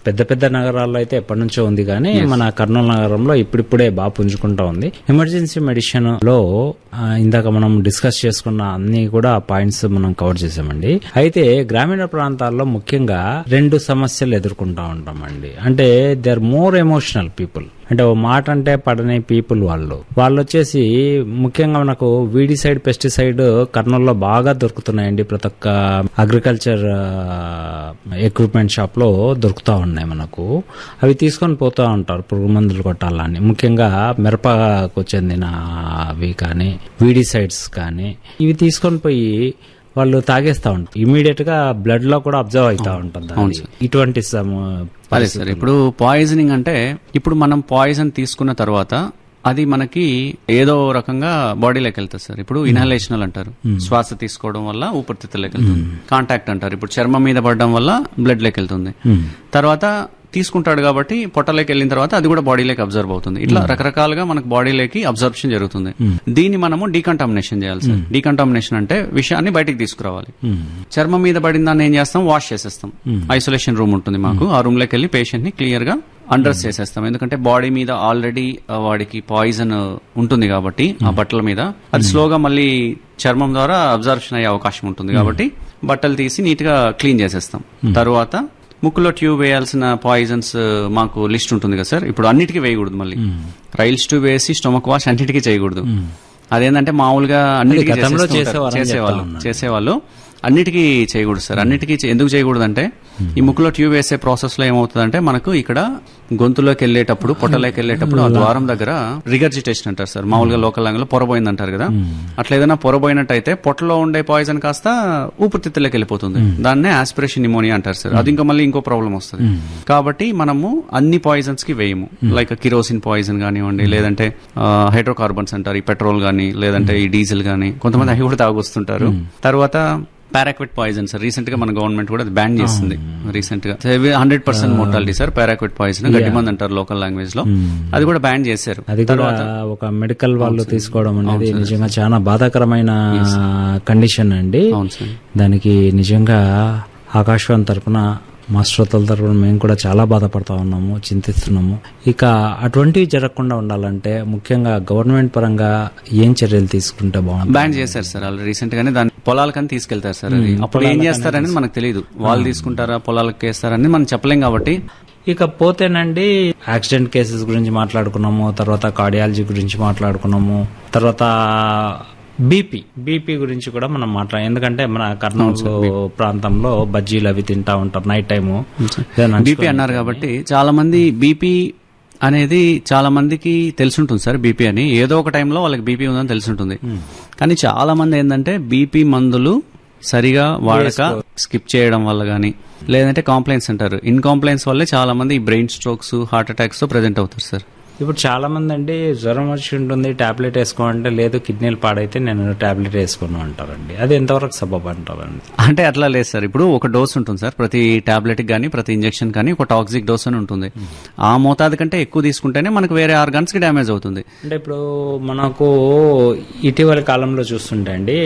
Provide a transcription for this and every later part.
పెద్ద పెద్ద నగరాల్లో అయితే ఎప్పటి నుంచో ఉంది కానీ మన కర్నూలు నగరంలో ఇప్పుడిప్పుడే బాగా పుంజుకుంటా ఉంది ఎమర్జెన్సీ మెడిసిన్ లో ఆ, ఇందాక మనం డిస్కస్ చేసుకున్న అన్ని కూడా పాయింట్స్ మనం కవర్ చేసామండి అయితే గ్రామీణ ప్రాంతాల్లో ముఖ్యంగా రెండు సమస్యలు ఎదుర్కొంటా ఉంటామండి అంటే they are more emotional people అంటే ఓ మాట అంటే పడని పీపుల్ వాళ్ళు వాళ్ళు వచ్చేసి ముఖ్యంగా మనకు వీడిసైడ్ పెస్టిసైడ్ కర్నూలులో బాగా దొరుకుతున్నాయండి ప్రతి ఒక్క అగ్రికల్చర్ ఎక్విప్మెంట్ షాప్ లో దొరుకుతా ఉన్నాయి మనకు అవి తీసుకొని పోతా ఉంటారు పురుగు మందులు కొట్టాలని ముఖ్యంగా మిరపకు చెందిన అవి కానీ వీడిసైడ్స్ కానీ ఇవి తీసుకొని పోయి వాళ్ళు తాగేస్తా ఉంటారు ఇమీడియట్ గా బ్లడ్ లో కూడా అబ్జర్వ్ అవుతా ఉంటుంది అది. ఇటువంటి సమ- అదే సార్ ఇప్పుడు పాయిజనింగ్ అంటే ఇప్పుడు మనం పాయిజన్ తీసుకున్న తర్వాత అది మనకి ఏదో రకంగా బాడీలోకి వెళ్తుంది సార్ ఇప్పుడు ఇన్హలేషనల్ అంటారు శ్వాస తీసుకోవడం వల్ల ఊపిరితిత్తులోకి వెళ్తుంది కాంటాక్ట్ అంటారు ఇప్పుడు చర్మం మీద పడడం వల్ల బ్లడ్ లోకి వెళ్తుంది తర్వాత తీసుకుంటాడు కాబట్టి పొట్టలోకి వెళ్ళిన తర్వాత అది కూడా బాడీలోకి అబ్జర్వ్ అవుతుంది ఇట్లా రకరకాలుగా మనకు బాడీలోకి అబ్జర్ప్షన్ జరుగుతుంది దీన్ని మనము డీకంటామినేషన్ చేయాలి సార్ డీకంటామినేషన్ అంటే విషయాన్ని బయటికి తీసుకురావాలి చర్మం మీద పడిన దాన్ని ఏం చేస్తాం వాష్ చేసేస్తాం ఐసోలేషన్ రూమ్ ఉంటుంది మాకు ఆ రూమ్ లోకి వెళ్ళి పేషెంట్ ని క్లియర్ గా అండర్స్ చేసేస్తాం ఎందుకంటే బాడీ మీద ఆల్రెడీ వాడికి పాయిజన్ ఉంటుంది కాబట్టి ఆ బట్టల మీద అది స్లోగా మళ్ళీ చర్మం ద్వారా అబ్జర్ప్షన్ అయ్యే అవకాశం ఉంటుంది కాబట్టి బట్టలు తీసి నీట్ గా క్లీన్ చేసేస్తాం తర్వాత ముక్కులో ట్యూబ్ వేయాల్సిన పాయిజన్స్ మాకు లిస్ట్ ఉంటుంది కదా సార్ ఇప్పుడు అన్నిటికీ వేయకూడదు మళ్ళీ రైల్స్ ట్యూబ్ వేసి స్టొమక్ వాష్ అన్నిటికీ చేయకూడదు అదేంటంటే మామూలుగా అన్నిటికీ గతంలో చేసేస్తూ ఉంటారు. చేసేవారని చేసేవాళ్ళు చెప్తా చేసేవాళ్ళు అన్నిటికీ చేయకూడదు సార్ అన్నిటికీ చే- ఎందుకు చేయకూడదు అంటే ఈ ముక్కులో ట్యూబ్ వేసే ప్రాసెస్ లో ఏమవుతుందంటే మనకు ఇక్కడ గొంతులోకి వెళ్ళేటప్పుడు పొట్టలోకి వెళ్ళేటప్పుడు ఆ ద్వారం దగ్గర రిగర్జిటేషన్ అంటారు సార్ మామూలుగా లోకల్ లాంగ్వేజ్ లో పొరబోయింది అంటారు కదా అట్లా ఏదైనా పొరబోయినట్టయితే పొట్టలో ఉండే పాయిజన్ కాస్త ఊపిరితిత్తులోకి వెళ్ళిపోతుంది దాన్నే ఆస్పిరేషన్ నిమోనియా అంటారు సార్ అది ఇంకా మళ్ళీ ఇంకో ప్రాబ్లం వస్తుంది కాబట్టి మనము అన్ని పాయిజన్స్ కి వేయము లైక్ కిరోసిన్ పాయిజన్ కానివ్వండి లేదంటే హైడ్రోకార్బన్స్ అంటారు ఈ పెట్రోల్ గానీ లేదంటే ఈ డీజిల్ గానీ కొంతమంది అవి కూడా తాగొస్తుంటారు తర్వాత పారాక్విట్ పాయిజన్ సార్ రీసెంట్ గా మన గవర్నమెంట్ కూడా బ్యాన్ చేస్తుంది రీసెంట్ గా hundred percent mortality sir paraquat poison గడ్డి మంది అంటారు లోకల్ లాంగ్వేజ్ లో అది కూడా బ్యాన్ చేశారు అది కూడా ఒక మెడికల్ వాళ్ళు తీసుకోవడం అనేది నిజంగా చాలా బాధాకరమైన కండిషన్ అండి అవును సార్ దానికి నిజంగా ఆకాశవాణి తరపున మా శ్రోతల తరపున మేము కూడా చాలా బాధపడతా ఉన్నాము చింతిస్తున్నాము ఇక అటువంటివి జరగకుండా ఉండాలంటే ముఖ్యంగా గవర్నమెంట్ పరంగా ఏం చర్యలు తీసుకుంటే బాగుంటుంది బ్యాన్ చేశారు సార్ వాళ్ళు రీసెంట్ గానే దాన్ని పొలాలకని తీసుకెళ్తారు సార్ అది అప్పుడు ఏం చేస్తారనేది మనకు తెలియదు వాళ్ళు తీసుకుంటారా పొలాలకు వేస్తారని మనం చెప్పలేం కాబట్టి ఇక పోతేనండి యాక్సిడెంట్ కేసెస్ గురించి మాట్లాడుకున్నాము తర్వాత కార్డియాలజీ గురించి మాట్లాడుకున్నాము తర్వాత బీపీ బీపీ గురించి కూడా మనం మాట్లాడాం ఎందుకంటే మన కర్నూలు ప్రాంతంలో బజ్జీలు అవి తింటా ఉంటారు నైట్ టైము బీపీ అన్నారు కాబట్టి చాలా మంది బీపీ అనేది చాలా మందికి తెలుసుంటుంది సార్ బీపీ అని ఏదో ఒక టైంలో వాళ్ళకి బీపీ ఉందని తెలుసుంటుంది కానీ చాలా మంది ఏంటంటే బీపీ మందులు సరిగా వాడక స్కిప్ చేయడం వల్ల గానీ లేదంటే కాంప్లైంట్స్ అంటారు ఇన్ కాంప్లైంట్స్ వల్లే చాలా మంది బ్రెయిన్ స్ట్రోక్స్ హార్ట్ అటాక్స్ తో ప్రెజెంట్ అవుతారు సార్ ఇప్పుడు చాలా మంది అండి జ్వరం వచ్చి ఉంటుంది టాబ్లెట్ వేసుకోమంటే లేదు కిడ్నీలు పాడైతే నేను టాబ్లెట్ వేసుకోను అంటారండి అది ఎంతవరకు సబబ్ అంటారండి అంటే అట్లా లేదు సార్ ఇప్పుడు ఒక డోస్ ఉంటుంది సార్ ప్రతి టాబ్లెట్ కానీ ప్రతి ఇంజెక్షన్ కానీ ఒక టాక్సిక్ డోస్ అని ఉంటుంది ఆ మోతాదు కంటే ఎక్కువ తీసుకుంటేనే మనకు వేరే ఆర్గాన్స్ కి డ్యామేజ్ అవుతుంది అంటే ఇప్పుడు మనకు ఇటీవల కాలంలో చూస్తుంటే అండి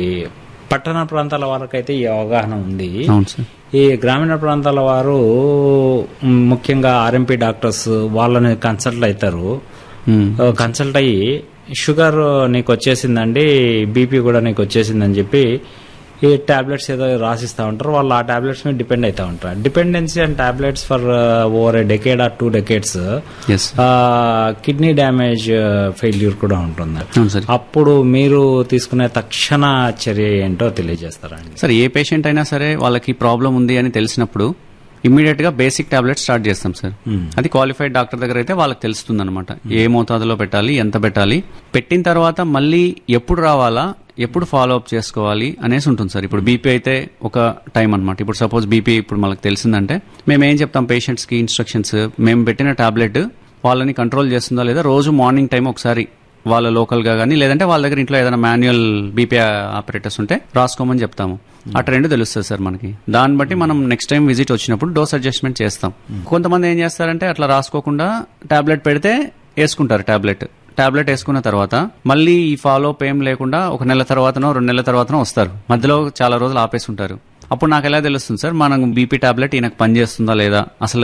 పట్టణ ప్రాంతాల వారికైతే ఈ అవగాహన ఉంది అవును సార్ ఈ గ్రామీణ ప్రాంతాల వారు మ్, ముఖ్యంగా ఆర్ఎంపీ డాక్టర్స్ వాళ్ళని కన్సల్ట్ అవుతారు మ్మ్. కన్సల్ట్ అయ్యి షుగర్ నీకు వచ్చేసిందండి బీపీ కూడా నీకు వచ్చేసిందని చెప్పి ఈ టాబ్లెట్స్ ఏదో రాసిస్తా ఉంటారు వాళ్ళు ఆ టాబ్లెట్స్ మీద డిపెండ్ అవుతా ఉంటారు dependency and tablets for over a decade or two decades ఎస్ కిడ్నీ డ్యామేజ్ ఫెయిల్యూర్ కూడా ఉంటుంది అవును సార్ అప్పుడు మీరు తీసుకునే తక్షణ చర్య ఏంటో తెలియజేస్తారండి సార్ ఏ పేషెంట్ అయినా సరే వాళ్ళకి ప్రాబ్లం ఉంది అని తెలిసినప్పుడు ఇమ్మీడియట్ గా బేసిక్ టాబ్లెట్ స్టార్ట్ చేస్తాం సార్ అది క్వాలిఫైడ్ డాక్టర్ దగ్గర అయితే వాళ్ళకి తెలుస్తుంది అనమాట ఏ మోతాదులో పెట్టాలి ఎంత పెట్టాలి పెట్టిన తర్వాత మళ్ళీ ఎప్పుడు రావాలా ఎప్పుడు ఫాలో అప్ చేసుకోవాలి అనేసి ఉంటుంది సార్ ఇప్పుడు బీపీ అయితే ఒక టైం అనమాట ఇప్పుడు సపోజ్ బీపీ ఇప్పుడు మనకు తెలిసిందంటే మేము ఏం చెప్తాం పేషెంట్స్ కి ఇన్స్ట్రక్షన్స్ మేము పెట్టిన టాబ్లెట్ వాళ్ళని కంట్రోల్ చేస్తుందా లేదా రోజు మార్నింగ్ టైం ఒకసారి వాళ్ళ లోకల్ గా కానీ లేదంటే వాళ్ళ దగ్గర ఇంట్లో ఏదైనా మాన్యువల్ బీపీ ఆపరేటర్స్ ఉంటే రాసుకోమని చెప్తాము అటు రెండు తెలుస్తుంది సార్ మనకి దాన్ని బట్టి మనం నెక్స్ట్ టైం విజిట్ వచ్చినప్పుడు డోస్ అడ్జస్ట్మెంట్ చేస్తాం కొంతమంది ఏం చేస్తారంటే అట్లా రాసుకోకుండా టాబ్లెట్ పెడితే వేసుకుంటారు టాబ్లెట్ టాబ్లెట్ వేసుకున్న తర్వాత మళ్ళీ ఈ ఫాలో అప్ ఏం లేకుండా ఒక నెల తర్వాతనో రెండు నెలల తర్వాతనో వస్తారు మధ్యలో చాలా రోజులు ఆపేసి ఉంటారు అప్పుడు నాకు ఎలా తెలుస్తుంది సార్ మనం బీపీ టాబ్లెట్ ఈయనకు పనిచేస్తుందా లేదా అసలు